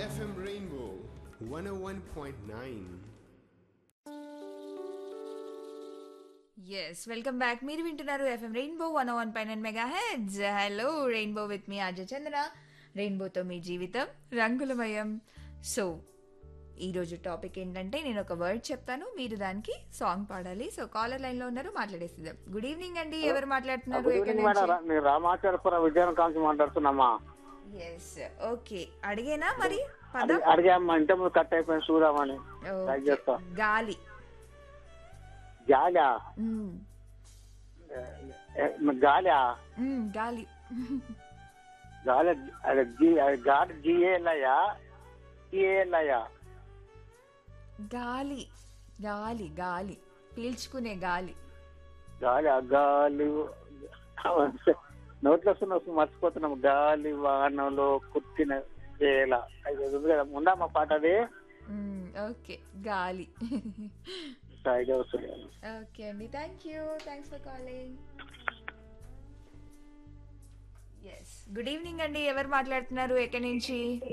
FM Rainbow 101.9. Yes welcome back మీరు వింటున్నారు F M rainbow one one పైన mega heads hello rainbow with మీ అజయ్ చంద్ర రెయిన్బోతో మీ జీవితం రంగులమయం సో ఈరోజు టాపిక్ ఏంటంటే నేను ఒక వర్డ్ చెప్తాను మీరు దానికి సాంగ్ పాడాలి సో కాలర్ లైన్ లో ఉన్నారు మాట్లాడేసిద్దాం గుడ్ ఈవినింగ్ అండి ఎవరు మాట్లాడుతున్నారు గుడ్ ఈవినింగ్ మేడం రా- నేను రామాచారపురం విజయనగరం కాంచి మాట్లాడుతున్నామా ఎస్ ఓకే అడిగేనా మరి పదం అడిగి- అడిగామ్మా ఇంత ముందు కట్ అయిపోయింది చూద్దామని ట్రై ఓకే. చేస్తా గాలి గాలా మ్మ్. గాలా మ్మ్, గాలి గాలి అదే జీ అది గాలి జిఏలయ్యా జిఏలయ్యా గాలి గాలి గాలి పీల్చుకునే గాలి గాలి ఆ గాలి నోట్లో వస్తున్న వస్తుంది మర్చిపోతున్నాం గాలి వానలో కుట్టిన వేల అది ఉంది కదా ఉందా మా పాట అది మ్మ్, ఓకే గాలి సరిగా వస్తుంది ఓకే అండి thank you thanks for calling yes good evening అండి ఎవరు మాట్లాడుతున్నారు ఎక్కడి నుంచి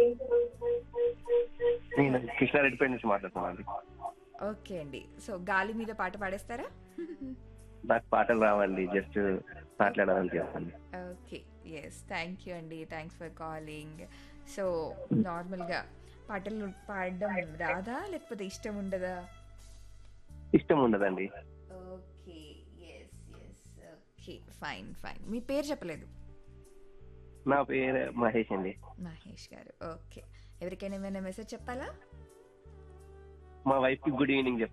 నేను కృష్ణారెడ్డిపేట నుంచి మాట్లాడుతున్నాను ఓకే అండి సో గాలి మీద పాట పాడేస్తారా నాకు పాటలు రావండి జస్ట్ మాట్లాడాలని చెప్పండి ఓకే ఎస్ థ్యాంక్ యూ అండి థ్యాంక్స్ ఫర్ కాలింగ్ సో నార్మల్గా పాటలు పాడడం రాదా లేకపోతే ఇష్టం ఉండదా ఇష్టం ఉండదండి okay yes yes okay fine fine మీ పేరు చెప్పలేదు నా పేరు మహేష్ అండి మహేష్ గారు ఓకే ఎవరికైనా ఏమైనా మెసేజ్ చెప్పాలా మా వైఫ్ కి గుడ్ ఈవినింగ్